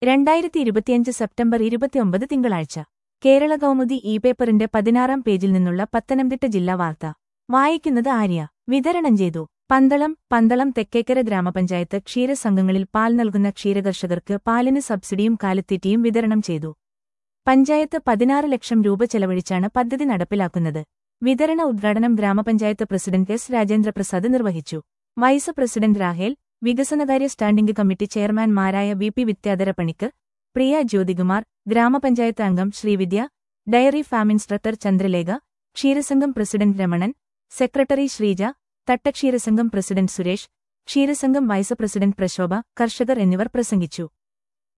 രണ്ടായിരത്തി ഇരുപത്തിയഞ്ച് സെപ്റ്റംബർ ഇരുപത്തിയൊമ്പത് തിങ്കളാഴ്ച കേരള കൗമുദി ഇ പേപ്പറിന്റെ പതിനാറാം പേജിൽ നിന്നുള്ള പത്തനംതിട്ട ജില്ലാ വാർത്ത വായിക്കുന്നത് ആര്യ വിതരണം ചെയ്തു പന്തളം പന്തളം തെക്കേക്കര ഗ്രാമപഞ്ചായത്ത് ക്ഷീരസംഘങ്ങളിൽ പാൽ നൽകുന്ന ക്ഷീരകർഷകർക്ക് പാലിന് സബ്സിഡിയും കാലിത്തീറ്റയും വിതരണം ചെയ്തു പഞ്ചായത്ത് പതിനാറ് ലക്ഷം രൂപ ചെലവഴിച്ചാണ് പദ്ധതി നടപ്പിലാക്കുന്നത് വിതരണ ഉദ്ഘാടനം ഗ്രാമപഞ്ചായത്ത് പ്രസിഡന്റ് എസ് രാജേന്ദ്രപ്രസാദ് നിർവഹിച്ചു വൈസ് പ്രസിഡന്റ് രാഹേൽ വികസനകാര്യ സ്റ്റാൻഡിംഗ് കമ്മിറ്റി ചെയർമാൻമാരായ വി പി വിദ്യാധര പണിക്കർ പ്രിയ ജ്യോതികുമാർ ഗ്രാമപഞ്ചായത്ത് അംഗം Sreevidya dairy farm instructor Chandralekha ക്ഷീരസംഘം പ്രസിഡന്റ് രമണൻ സെക്രട്ടറി ശ്രീജ തട്ടക്ഷീരസംഘം പ്രസിഡന്റ് സുരേഷ് ക്ഷീരസംഘം വൈസ് പ്രസിഡന്റ് പ്രശോഭ കർഷകർ എന്നിവർ പ്രസംഗിച്ചു